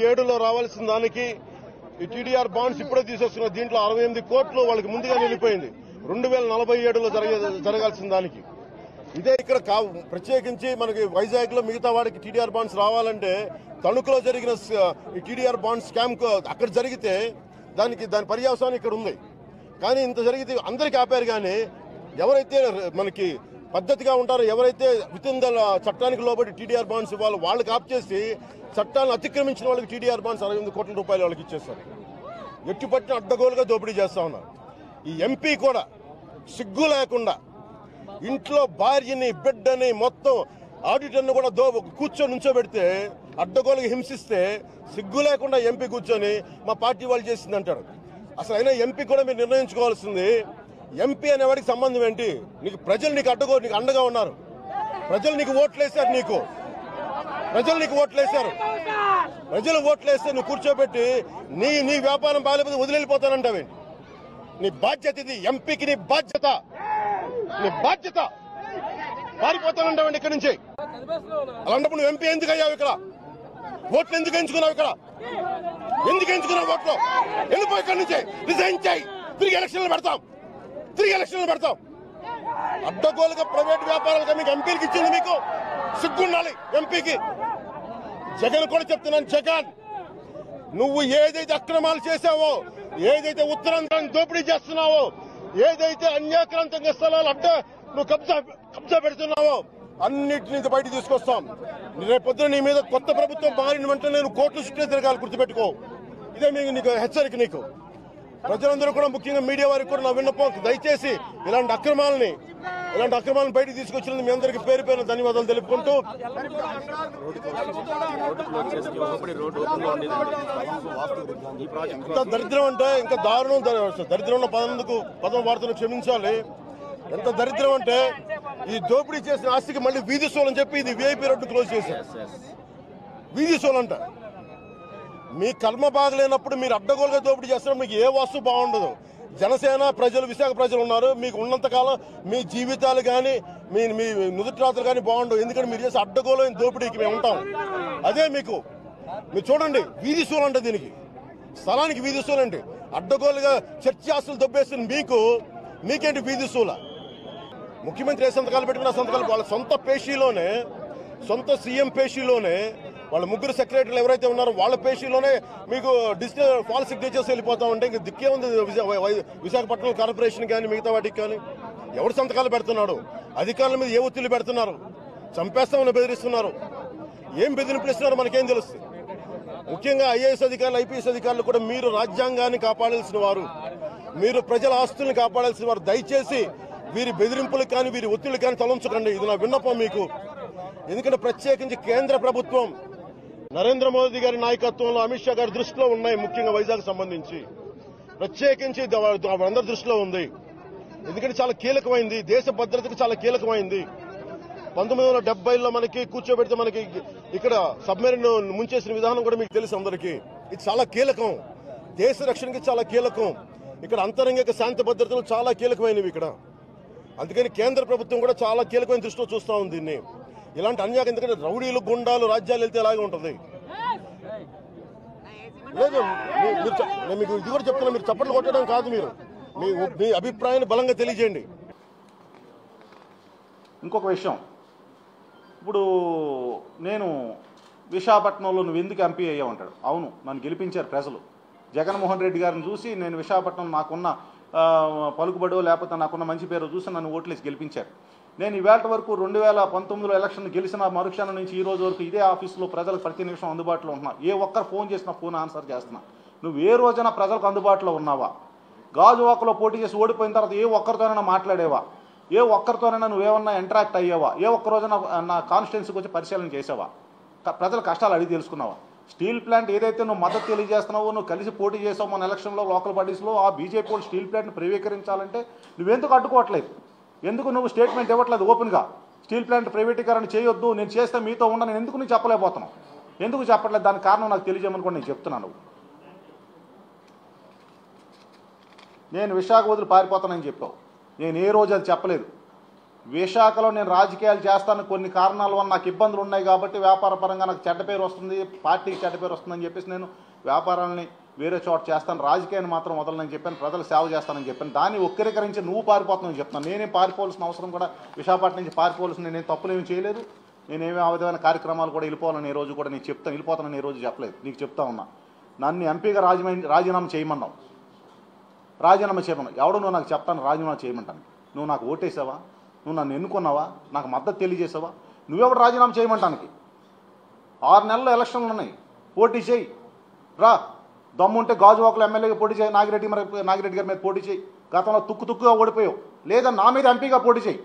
ఏడులో రావాల్సిన దానికి ఈ టీడీఆర్ బాండ్స్ ఇప్పుడే తీసేస్తున్న దీంట్లో అరవై ఎనిమిది కోట్లు వాళ్ళకి ముందుగా వెళ్ళిపోయింది రెండు వేల నలభై ఏడులో జరిగే జరగాల్సిన దానికి ఇదే ఇక్కడ కావు ప్రత్యేకించి మనకి వైజాగ్ లో మిగతా వాడికి టీడీఆర్ బాండ్స్ రావాలంటే తణుకులో జరిగిన స- ఈ టీడీఆర్ బాండ్ స్కామ్ కు- అక్కడ జరిగితే దానికి దాని పర్యావసానం ఇక్కడ ఉంది కానీ ఇంత జరిగితే అందరికీ ఆపారు కానీ ఎవరైతే మనకి పద్ధతిగా ఉంటారో ఎవరైతే వితిన్ ద చట్టానికి లోబడి టీడీఆర్ బాండ్స్ ఇవ్వాలో వాళ్ళకి ఆప్ చేసి చట్టాలను అతిక్రమించిన వాళ్ళకి టీడీఆర్ బాండ్స్ అరవై ఎనిమిది కోట్ల రూపాయలు వాళ్ళకి ఇచ్చేస్తారు ఎట్టి పట్టిన అడ్డగోలుగా దోపిడీ చేస్తా ఉన్నారు ఈ ఎంపీ కూడా సిగ్గు లేకుండా ఇంట్లో భార్యని బిడ్డని మొత్తం ఆడిటర్ని కూడా దో కూర్చొని నుంచోబెడితే అడ్డగోలుగా హింసిస్తే సిగ్గు లేకుండా ఎంపీ కూర్చొని మా పార్టీ వాళ్ళు చేసింది అంటాడు అసలు అయినా ఎంపీ కూడా మీరు నిర్ణయించుకోవాల్సింది ఎంపీ అనేవాడికి సంబంధం ఏంటి నీకు ప్రజలు నీకు అడ్డగో నీకు అండగా ఉన్నారు ప్రజలు నీకు ఓట్లేశారు నీకు ప్రజలు నీకు ఓట్లేశారు ప్రజలు ఓట్లేస్తే నువ్వు కూర్చోబెట్టి నీ నీ వ్యాపారం బాగాలేకపోతే వదిలిపోతానంటావేంటి నీ బాధ్యత ఇది ఎంపీకి నీ బాధ్యత నీ బాధ్యత పారిపోతానంటావండి ఇక్కడి నుంచి అలాంటప్పుడు నువ్వు ఎంపీ ఎందుకు అయ్యావు ఇక్కడ ఓట్లు ఎందుకు ఎంచుకున్నావు ఇక్కడ ఎందుకు ఎంచుకున్నావు ఓట్లు వెళ్ళిపో ఇక్కడి నుంచి రిజైన్ చేయి తిరిగి ఎలక్షన్లు పెడతాం తిరిగి ఎలక్షన్లు పెడతాం అడ్డగోలుగా ప్రైవేట్ వ్యాపారాలుగా మీకు ఎంపీలకి ఇచ్చింది మీకు సిగ్గుండాలి ఎంపీకి జగన్ కూడా చెప్తున్నాను జగన్ నువ్వు ఏదైతే అక్రమాలు చేశావో ఏదైతే ఉత్తరాంధ్రాన్ని దోపిడీ చేస్తున్నావో ఏదైతే అన్యాక్రాంతంగా స్థలాలు అడ్డ నువ్వు కబ్జా కబ్జా పెడుతున్నావో అన్నిటిని బయట తీసుకొస్తాం రేపొద్దున నీ మీద కొత్త ప్రభుత్వం మారిన వెంటనే నేను కోర్టు చుట్టే తిరగాలి గుర్తుపెట్టుకో ఇదే మీకు నీకు హెచ్చరిక నీకు ప్రజలందరూ కూడా ముఖ్యంగా మీడియా వారికి కూడా నా విన్నపం దయచేసి ఇలాంటి అక్రమాలని ఇలాంటి అక్రమాలను బయటకు తీసుకొచ్చినందుకు మీ అందరికీ పేరు పేరు ధన్యవాదాలు తెలుపుకుంటూ రోడ్డు క్లోజ్ చేసి ఒకప్పుడు ఈ రోడ్డు ఓపెన్ గా ఉండేది ఈ ప్రాజెక్ట్ ఎంత దరిద్రం అంటే ఇంకా దారుణం ద- దరిద్రం ఉన్న పదందుకు పదం వార్తను క్షమించాలి ఎంత దరిద్రం అంటే ఈ దోపిడీ చేసిన ఆస్తికి మళ్ళీ వీధి సోల్ అని చెప్పి ఇది విఐపి రోడ్డు క్లోజ్ చేశారు వీధి సోల్ అంట మీ కర్మ బాగలేనప్పుడు మీరు అడ్డగోలుగా దోపిడీ చేస్తారు మీకు ఏ వస్తువు బాగుండదు జనసేన ప్రజలు విశాఖ ప్రజలు ఉన్నారు మీకు ఉన్నంత కాలం మీ జీవితాలు కానీ మీ మీ నుదుటి రాత్రులు కానీ బాగుండవు ఎందుకంటే మీరు చేసే అడ్డగోలైన దోపిడీకి మేము ఉంటాం అదే మీకు మీరు చూడండి వీధి సూలు అంటే దీనికి స్థలానికి వీధి సూలు అంటే అడ్డగోలుగా చర్చి ఆస్తులు దొబ్బేస్తున్న మీకు మీకేంటి వీధి సూల ముఖ్యమంత్రి ఏ సంతకాలు పెట్టుకున్న సంతకాలు వాళ్ళ సొంత పేషీలోనే సొంత సీఎం పేషీలోనే వాళ్ళ ముగ్గురు సెక్రటరీలు ఎవరైతే ఉన్నారో వాళ్ళ పేషీలోనే మీకు డిజిటల్ ఫాల్ సిగ్నేచర్స్ వెళ్ళిపోతా ఉంటే ఇంక దిక్కే ఉంది విశా- వై- విశాఖపట్నం కార్పొరేషన్ కానీ మిగతా వాటికి కానీ ఎవరు సంతకాలు పెడుతున్నాడు అధికారుల మీద ఏ ఒత్తిళ్లు పెడుతున్నారు చంపేస్తామని బెదిరిస్తున్నారు ఏం బెదిరింపులు ఇస్తున్నారో మనకేం తెలుస్తుంది ముఖ్యంగా ఐఏఎస్ అధికారులు ఐపీఎస్ అధికారులు కూడా మీరు రాజ్యాంగాన్ని కాపాడాల్సిన వారు మీరు ప్రజల ఆస్తుల్ని కాపాడాల్సిన వారు దయచేసి వీరి బెదిరింపులకు కానీ వీరి ఒత్తిళ్లు కానీ తలంచకండి ఇది నా విన్నపం మీకు ఎందుకంటే ప్రత్యేకించి కేంద్ర ప్రభుత్వం నరేంద్ర మోదీ గారి నాయకత్వంలో అమిత్ షా గారి దృష్టిలో ఉన్నాయి ముఖ్యంగా వైజాగ్ సంబంధించి ప్రత్యేకించి ద- అందరి దృష్టిలో ఉంది ఎందుకంటే చాలా కీలకమైంది దేశ భద్రతకు చాలా కీలకమైంది పంతొమ్మిది వందల డెబ్బైలో మనకి కూర్చోబెడితే మనకి ఇక్కడ సబ్మెరీన్ ముంచేసిన విధానం కూడా మీకు తెలుసు అందరికీ ఇది చాలా కీలకం దేశ రక్షణకి చాలా కీలకం ఇక్కడ అంతరంగిక శాంతి భద్రతలు చాలా కీలకమైనవి ఇక్కడ అందుకని కేంద్ర ప్రభుత్వం కూడా చాలా కీలకమైన దృష్టిలో చూస్తా ఉంది దీన్ని ఇలాంటి అన్యాయం ఎందుకంటే రౌడీలు గుండాలు రాజ్యాలు వెళ్తే అలాగే ఉంటుంది లేదు మీ- మీరు చె- నేను మీకు ఇది కూడా చెప్తున్నా మీరు చప్పట్లు కొట్టడం కాదు మీరు మీ మీ అభిప్రాయాన్ని బలంగా తెలియజేయండి ఇంకొక విషయం ఇప్పుడు నేను విశాఖపట్నంలో నువ్వు ఎందుకు ఎంపీ అయ్యావు అంటాడు అవును నన్ను గెలిపించారు ప్రజలు జగన్మోహన్ రెడ్డి గారిని చూసి నేను విశాఖపట్నం నాకున్న ఆ, పలుకుబడో లేకపోతే నాకున్న మంచి పేరు చూసి నన్ను ఓట్లేసి గెలిపించారు నేను ఈవేళ వరకు రెండు వేల పంతొమ్మిదిలో ఎలక్షన్ గెలిచిన మరుక్షణం నుంచి ఈ రోజు వరకు ఇదే ఆఫీసులో ప్రజలకు ప్రతి నిమిషం అందుబాటులో ఉంటున్నా ఏ ఒక్కరు ఫోన్ చేసినా ఫోన్ ఆన్సర్ చేస్తున్నా నువ్వు ఏ రోజైనా ప్రజలకు అందుబాటులో ఉన్నావా గాజువాకలో పోటీ చేసి ఓడిపోయిన తర్వాత ఏ ఒక్కరితోనైనా మాట్లాడేవా ఏ ఒక్కరితోనైనా నువ్వేమన్నా ఇంటరాక్ట్ అయ్యావా ఏ ఒక్క రోజున నా కాన్స్టిట్యున్సీకి వచ్చి పరిశీలన చేసావా క- ప్రజల కష్టాలు అడిగి తెలుసుకున్నావా స్టీల్ ప్లాంట్ ఏదైతే నువ్వు మద్దతు తెలియజేస్తున్నావో నువ్వు కలిసి పోటీ చేసావు మన ఎలక్షన్లో లోకల్ బాడీస్లో ఆ బీజేపీ వాళ్ళు స్టీల్ ప్లాంట్ని ప్రైవేకరించాలంటే నువ్వెందుకు అడ్డుకోవట్లేదు ఎందుకు నువ్వు స్టేట్మెంట్ ఇవ్వట్లేదు ఓపెన్గా స్టీల్ ప్లాంట్ ప్రైవేటీకరణ చేయొద్దు నేను చేస్తే మీతో ఉన్నా నేను ఎందుకు నీకు చెప్పలేకపోతున్నావు ఎందుకు చెప్పట్లేదు దానికి కారణం నాకు తెలియజేయమని కూడా నేను చెప్తున్నాను నేను విశాఖ వదిలి పారిపోతానని చెప్పావు నేను ఏ రోజు అది చెప్పలేదు విశాఖలో నేను రాజకీయాలు చేస్తాను కొన్ని కారణాల వల్ల నాకు ఇబ్బందులు ఉన్నాయి కాబట్టి వ్యాపార పరంగా నాకు చెడ్డ పేరు వస్తుంది పార్టీకి చెడ్డ పేరు వస్తుందని చెప్పేసి నేను వ్యాపారాలని వేరే చోట చేస్తాను రాజకీయాన్ని మాత్రం వదలనని చెప్పాను ప్రజలు సేవ చేస్తానని చెప్పాను దాన్ని ఒక్కరీకరించి నువ్వు పారిపోతున్నావు చెప్తున్నాను నేనేం పారిపోవాల్సిన అవసరం కూడా విశాఖపట్నం నుంచి పారిపోవాల్సిన నేనేం తప్పులేమి చేయలేదు నేనేమి ఆ విధమైన కార్యక్రమాలు కూడా వెళ్ళిపోవాలని ఈ రోజు కూడా నేను చెప్తాను వెళ్ళిపోతానని ఈ రోజు చెప్పలేదు నీకు చెప్తా ఉన్నా నన్ను ఎంపీగా రాజమండ్రి రాజీనామా చేయమన్నావు రాజీనామా చేయమన్నావు ఎవడు నువ్వు నాకు చెప్తాను రాజీనామా చేయమంటాను నువ్వు నాకు ఓటేసావా నువ్వు నన్ను ఎన్నుకున్నావా నాకు మద్దతు తెలియజేసావా నువ్వెవడు రాజీనామా చేయమంటానికి ఆరు నెలలు ఎలక్షన్లు ఉన్నాయి పోటీ చేయి రా దమ్ముంటే గాజువాకలు ఎమ్మెల్యేగా పోటీ చేయి నాగిరెడ్డి మరి నాగిరెడ్డి గారి మీద పోటీ చేయి గతంలో తుక్కు తుక్కుగా ఓడిపోయావు లేదా నా మీద ఎంపీగా పోటీ చేయి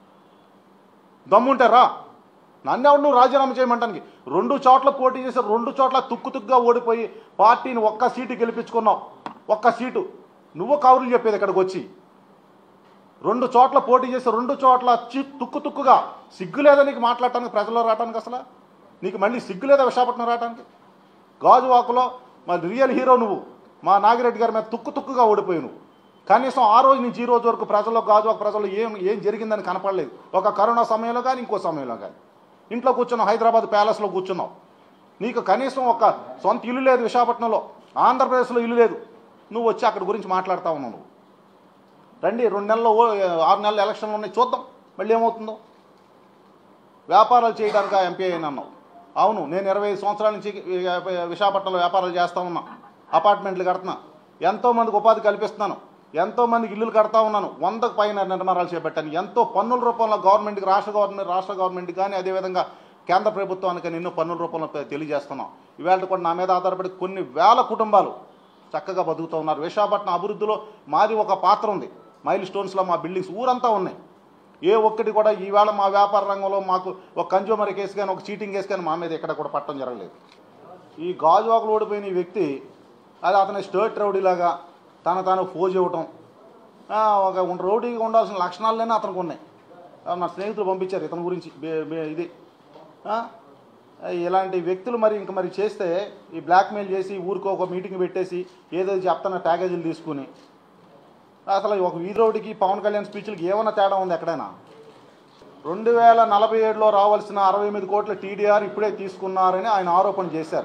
దమ్ముంటే రా నన్ను ఎవడు నువ్వు రాజీనామా చేయమంటానికి రెండు చోట్ల పోటీ చేసి రెండు చోట్ల తుక్కు తుక్కుగా ఓడిపోయి పార్టీని ఒక్క సీటు గెలిపించుకున్నావు ఒక్క సీటు నువ్వు కౌరులు చెప్పేది ఇక్కడికి వచ్చి రెండు చోట్ల పోటీ చేసి రెండు చోట్ల చి తుక్కు తుక్కుగా సిగ్గు లేదా నీకు మాట్లాడటానికి ప్రజల్లో రావడానికి అసలు నీకు మళ్ళీ సిగ్గు లేదా విశాఖపట్నం రావడానికి గాజువాకులో మా రియల్ హీరో నువ్వు మా నాగిరెడ్డి గారి మీద తుక్కు తుక్కుగా ఓడిపోయి నువ్వు కనీసం ఆ రోజు నుంచి ఈ రోజు వరకు ప్రజల్లో గాజువాక ప్రజల్లో ఏం ఏం జరిగిందని కనపడలేదు ఒక కరోనా సమయంలో కానీ ఇంకో సమయంలో కానీ ఇంట్లో కూర్చున్నావు హైదరాబాద్ ప్యాలెస్లో కూర్చున్నావు నీకు కనీసం ఒక సొంత ఇల్లు లేదు విశాఖపట్నంలో ఆంధ్రప్రదేశ్లో ఇల్లు లేదు నువ్వు వచ్చి అక్కడ గురించి మాట్లాడుతా ఉన్నావు నువ్వు రండి రెండు నెలల్లో ఓ- ఆరు నెలలు ఎలక్షన్లు ఉన్నాయి చూద్దాం మళ్ళీ ఏమవుతుందో వ్యాపారాలు చేయడానికి ఆ ఎంపీ అయినా అన్నావు అవును నేను ఇరవై ఐదు సంవత్సరాల నుంచి వి- విశాఖపట్నంలో వ్యాపారాలు చేస్తా ఉన్నా అపార్ట్మెంట్లు కడుతున్నా ఎంతో మందికి ఉపాధి కల్పిస్తున్నాను ఎంతో మందికి ఇల్లులు కడతా ఉన్నాను వందకు పైన నిర్మాణాలు చేపట్టాను ఎంతో పన్నుల రూపంలో గవర్నమెంట్కి రాష్ట్ర గవర్నమెంట్ రాష్ట్ర గవర్నమెంట్ కానీ అదేవిధంగా కేంద్ర ప్రభుత్వానికి కానీ ఎన్నో పన్నుల రూపంలో పె- తెలియజేస్తున్నాం ఇవాళ కూడా నా మీద ఆధారపడి కొన్ని వేల కుటుంబాలు చక్కగా బతుకుతూ ఉన్నారు విశాఖపట్నం అభివృద్ధిలో మాది ఒక పాత్ర ఉంది మైల్ స్టోన్స్లో మా బిల్డింగ్స్ ఊరంతా ఉన్నాయి ఏ ఒక్కటి కూడా ఈవేళ మా వ్యాపార రంగంలో మాకు ఒక కన్జ్యూమర్ కేసు కానీ ఒక చీటింగ్ కేసు కానీ మా మీద ఎక్కడ కూడా పట్టడం జరగలేదు ఈ గాజువాకులు ఓడిపోయిన ఈ వ్యక్తి అది అతని స్టేట్ రౌడీలాగా తన తాను ఫోజ్ ఇవ్వటం ఆ, ఒక ఉన్- రౌడీగా ఉండాల్సిన లక్షణాలనే అతనికి ఉన్నాయి ఆ, నా స్నేహితులు పంపించారు ఇతని గురించి బే- బే- ఇది ఆ, ఇలాంటి వ్యక్తులు మరి ఇంక మరి చేస్తే ఈ బ్లాక్మెయిల్ చేసి ఊరికో ఒక మీటింగ్ పెట్టేసి ఏదో చెప్తాన ప్యాకేజీలు తీసుకుని అసలు ఒక వీధి రౌడీకి పవన్ కళ్యాణ్ స్పీచ్లకి ఏమైనా తేడా ఉంది ఎక్కడైనా రెండు వేల నలభై ఏడులో రావాల్సిన అరవై ఎనిమిది కోట్ల టీడీఆర్ ఇప్పుడే తీసుకున్నారని ఆయన ఆరోపణ చేశారు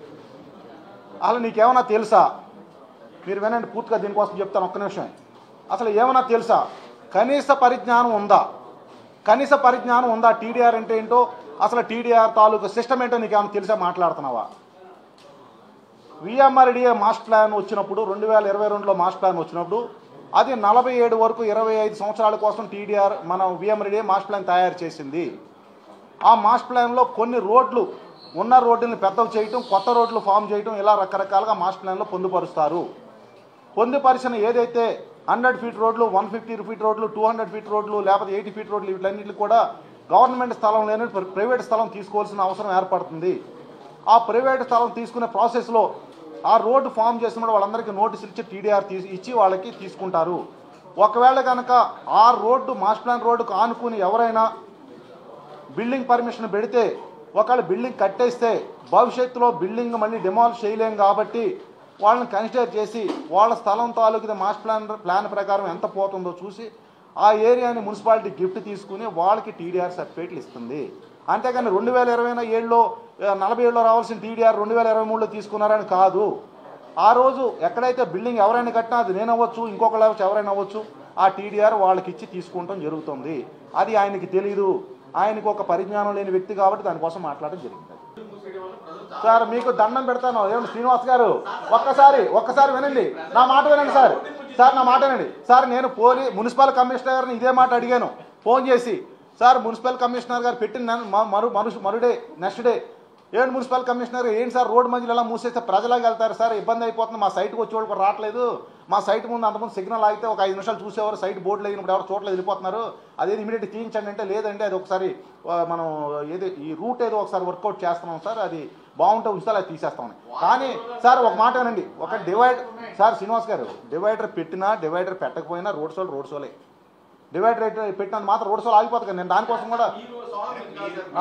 అసలు నీకేమైనా తెలుసా మీరు వినండి పూర్తిగా దీనికోసం చెప్తాను ఒక్క నిమిషం అసలు ఏమైనా తెలుసా కనీస పరిజ్ఞానం ఉందా కనీస పరిజ్ఞానం ఉందా టీడీఆర్ అంటే ఏంటో అసలు టీడీఆర్ తాలూకు సిస్టమ్ ఏంటో నీకేమైనా తెలిసా మాట్లాడుతున్నావా విఎంఆర్డిఏ మాస్టర్ ప్లాన్ వచ్చినప్పుడు రెండు వేల ఇరవై రెండులో మాస్టర్ ప్లాన్ వచ్చినప్పుడు అది నలభై ఏడు వరకు ఇరవై ఐదు సంవత్సరాల కోసం టీడీఆర్ మన విఎంఆర్డిఏ మాస్టర్ ప్లాన్ తయారు చేసింది ఆ మాస్టర్ ప్లాన్లో కొన్ని రోడ్లు ఉన్న రోడ్డుని పెద్దవి చేయటం కొత్త రోడ్లు ఫామ్ చేయటం ఇలా రకరకాలుగా మాస్టర్ ప్లాన్లో పొందుపరుస్తారు పొందుపరిచిన ఏదైతే హండ్రెడ్ ఫీట్ రోడ్లు వన్ ఫిఫ్టీ ఫీట్ రోడ్లు టూ హండ్రెడ్ ఫీట్ రోడ్లు లేకపోతే ఎయిటీ ఫీట్ రోడ్లు వీటన్నిటిని కూడా గవర్నమెంట్ స్థలం లేని ప్ర- ప్రైవేట్ స్థలం తీసుకోవాల్సిన అవసరం ఏర్పడుతుంది ఆ ప్రైవేట్ స్థలం తీసుకునే ప్రాసెస్లో ఆ రోడ్డు ఫామ్ చేసిన వాళ్ళందరికీ నోటీస్ ఇచ్చి టీడీఆర్ తీసి ఇచ్చి వాళ్ళకి తీసుకుంటారు ఒకవేళ కనుక ఆ రోడ్డు మాస్టర్ ప్లాన్ రోడ్డుకు ఆనుకుని ఎవరైనా బిల్డింగ్ పర్మిషన్ పెడితే ఒకవేళ బిల్డింగ్ కట్టేస్తే భవిష్యత్తులో బిల్డింగ్ మళ్ళీ డిమాలిష్ చేయలేం కాబట్టి వాళ్ళని కన్సిడర్ చేసి వాళ్ళ స్థలం తాలూకు మాస్టర్ ప్లాన్ ప్లాన్ ప్రకారం ఎంత పోతుందో చూసి ఆ ఏరియాని మున్సిపాలిటీ గిఫ్ట్ తీసుకుని వాళ్ళకి టీడీఆర్ సర్టిఫికేట్లు ఇస్తుంది అంతేగాని రెండు వేల ఇరవై ఏడులో ఆ, నలభై ఏడులో రావాల్సిన టీడీఆర్ రెండు వేల ఇరవై మూడులో తీసుకున్నారని కాదు ఆ రోజు ఎక్కడైతే బిల్డింగ్ ఎవరైనా కట్టినా అది నేను అవ్వచ్చు ఇంకొకళ్ళు అవ్వచ్చు ఎవరైనా అవ్వచ్చు ఆ టీడీఆర్ వాళ్ళకి ఇచ్చి తీసుకుంటాం జరుగుతుంది అది ఆయనకి తెలియదు ఆయనకు ఒక పరిజ్ఞానం లేని వ్యక్తి కాబట్టి దానికోసం మాట్లాడడం జరిగింది సార్ మీకు దండం పెడతాను ఏమండి శ్రీనివాస్ గారు ఒక్కసారి ఒక్కసారి వినండి నా మాట వినండి సార్ సార్ నా మాట వినండి సార్ నేను పోలీ మున్సిపల్ కమిషనర్ గారిని ఇదే మాట అడిగాను ఫోన్ చేసి సార్ మున్సిపల్ కమిషనర్ గారు పెట్టిన నెల- మ- మరు మరు మరుడే నెక్స్ట్ డే ఏంటి మున్సిపల్ కమిషనర్ ఏంటి సార్ రోడ్డు మధ్యలో ఎలా మూసేస్తే ప్రజలకు వెళ్తారు సార్ ఇబ్బంది అయిపోతుంది మా సైట్కి వచ్చేవాళ్ళు కూడా రావట్లేదు మా సైట్ ముందు అంతకుముందు సిగ్నల్ ఆగితే ఒక ఐదు నిమిషాలు చూసేవారు సైట్ బోర్డు లేనప్పుడు ఎవరు చోట్ల వెళ్ళిపోతున్నారు అదేది ఇమీడియట్ తీయించండి అంటే లేదంటే అది ఒకసారి ఆ, మనం ఏది ఈ రూట్ ఏదో ఒకసారి వర్కౌట్ చేస్తున్నాం సార్ అది బాగుంటే ఉంచాలి అది తీసేస్తామని కానీ సార్ ఒక మాట వినండి ఒక డివైడ్ సార్ శ్రీనివాస్ గారు డివైడర్ పెట్టినా డివైడర్ పెట్టకపోయినా రోడ్ షోలు రోడ్ షోలే డివైడర్ పెట్టినంత మాత్రం రోడ్ షోలు ఆగిపోతుంది కదా నేను దానికోసం కూడా ఆ.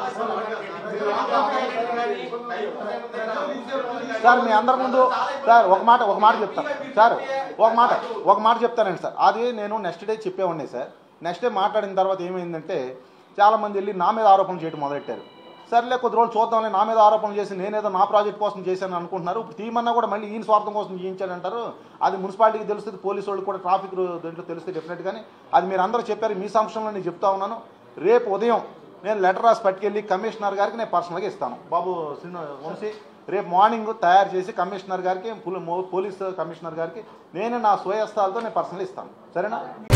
సార్ మీ అందరి ముందు సార్ ఒక మాట ఒక మాట చెప్తాను సార్ ఒక మాట ఒక మాట చెప్తానండి సార్ అది నేను నెక్స్ట్ డే చెప్పేవాడిని సార్ నెక్స్ట్ డే మాట్లాడిన తర్వాత ఏమైందంటే చాలామంది వెళ్ళి నా మీద ఆరోపణలు చేయడం మొదలెట్టారు సర్లే కొద్ది రోజులు చూద్దాంలే నా మీద ఆరోపణలు చేసి నేనేదో నా ప్రాజెక్ట్ కోసం చేశాను అనుకుంటున్నారు ఇప్పుడు తీయమన్నా కూడా మళ్ళీ ఈయన స్వార్థం కోసం చేయించాడంటారు అది మున్సిపాలిటీకి తెలుస్తుంది పోలీసు వాళ్ళకి కూడా ట్రాఫిక్ రూ- దీంట్లో తెలుస్తుంది డెఫినెట్ కానీ అది మీరు అందరూ చెప్పారు మీ సంవత్సరంలో నేను చెప్తా ఉన్నాను రేపు ఉదయం నేను లెటర్ రాసి పట్టుకెళ్ళి కమిషనర్ గారికి నేను పర్సనల్గా ఇస్తాను బాబు శ్రీను వంశీ రేపు మార్నింగ్ తయారు చేసి కమిషనర్ గారికి పులి- మో- పోలీస్ కమిషనర్ గారికి నేను నా స్వయస్థాలతో నేను పర్సనల్ ఇస్తాను సరేనా